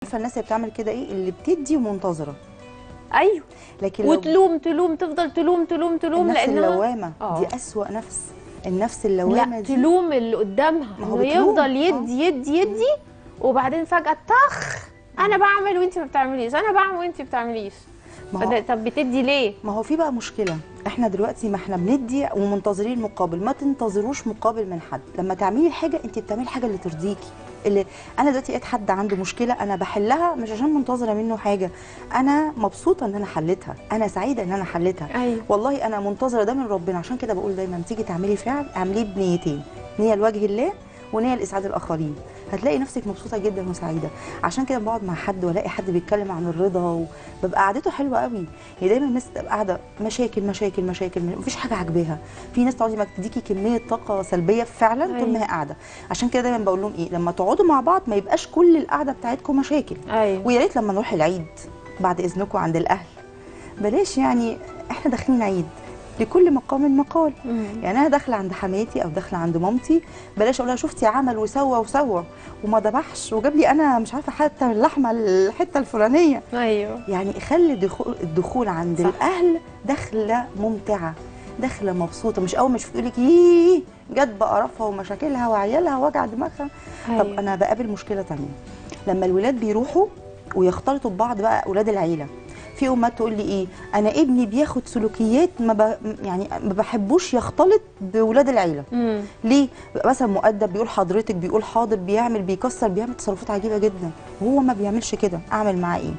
عارفه الناس اللي بتعمل كده ايه اللي بتدي ومنتظره ايوه لكن لو وتلوم تلوم تفضل تلوم تلوم تلوم النفس لانها اللوامه آه. دي اسوأ نفس النفس اللوامه لا دي تلوم اللي قدامها ما هو انه بتلوم. يفضل يدي يدي يدي وبعدين فجاه طخ انا بعمل وانت ما بتعمليش انا بعمل وانت ما بتعمليش ما هو- فده- طب بتدي ليه ما هو في بقى مشكله احنا دلوقتي ما احنا بندي ومنتظرين مقابل ما تنتظروش مقابل من حد لما تعملي حاجه انت بتعملي حاجه اللي ترضيكي اللي انا دلوقتي لقيت حد عنده مشكله انا بحلها مش عشان منتظره منه حاجه انا مبسوطه ان انا حلتها انا سعيده ان انا حلتها ايوه والله انا منتظره ده من ربنا عشان كده بقول دايما تيجي تعملي فعل اعمليه بنيتين نيه لوجه الله ونيه لاسعاد الاخرين هتلاقي نفسك مبسوطه جدا وسعيده عشان كده بقعد مع حد والاقي حد بيتكلم عن الرضا وببقى قعدته حلوه قوي يعني دايما الناس تبقى قاعده مشاكل مشاكل مشاكل مفيش حاجه عاجباها في ناس تقعدي ما تديكي كميه طاقه سلبيه فعلا طول ما هي قاعده عشان كده دايما بقول لهم ايه لما تقعدوا مع بعض ما يبقاش كل القعده بتاعتكم مشاكل ايوه ويا ريت لما نروح العيد بعد اذنكم عند الاهل بلاش يعني احنا داخلين عيد لكل مقام مقال مم. يعني انا داخله عند حماتي او داخله عند مامتي بلاش اقول لها شفتي عمل وسوى وسوى وما ذبحش وجاب لي انا مش عارفه حتى اللحمه الحته الفلانيه ايوه يعني خلي دخول الدخول عند صح. الاهل دخله ممتعه دخله مبسوطه مش اول ما يشوفوا يقول لك ييه جت بقرفها ومشاكلها وعيالها وجع دماغها طب أيوة. انا بقابل مشكله تانية لما الولاد بيروحوا ويختلطوا ببعض بقى اولاد العيله في امهات تقول لي ايه انا ابني بياخد سلوكيات ما ب... يعني ما بحبوش يختلط باولاد العيله مم. ليه بيبقى مثلا مؤدب بيقول حضرتك بيقول حاضر بيعمل بيكسر بيعمل تصرفات عجيبه جدا وهو ما بيعملش كده اعمل معاه ايه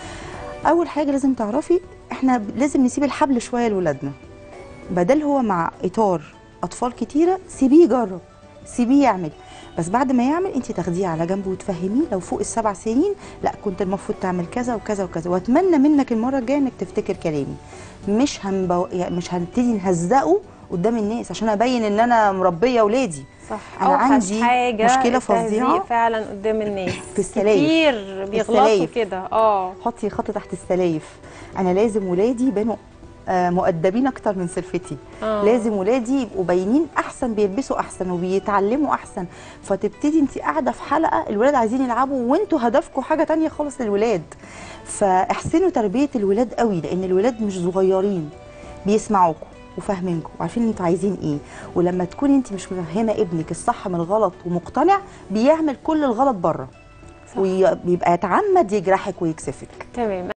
اول حاجه لازم تعرفي احنا ب- لازم نسيب الحبل شويه لولادنا بدل هو مع اطار اطفال كتيره سيبيه يجرب سيبيه يعمل بس بعد ما يعمل انت تاخديه على جنب وتفهميه لو فوق السبع سنين لا كنت المفروض تعمل كذا وكذا وكذا واتمنى منك المره الجايه انك تفتكر كلامي مش هنبو... يعني مش هنبتدي نهزقه قدام الناس عشان ابين ان انا مربيه ولادي صح أنا أوحش عندي حاجة مشكلة التهزيق فظيعة فعلا قدام الناس في السلايف. كتير بيغلطوا السلايف. كده اه حطي خط تحت السلايف انا لازم ولادي يبانوا آه، مؤدبين اكتر من سلفتي آه. لازم ولادي يبقوا باينين احسن بيلبسوا احسن وبيتعلموا احسن فتبتدي انت قاعده في حلقه الولاد عايزين يلعبوا وانتوا هدفكم حاجه تانية خالص للولاد فاحسنوا تربيه الولاد قوي لان الولاد مش صغيرين بيسمعوكم وفاهمينكم وعارفين انتوا عايزين ايه ولما تكوني انت مش مفهمه ابنك الصح من الغلط ومقتنع بيعمل كل الغلط بره صح. وبيبقى يتعمد يجرحك ويكسفك تمام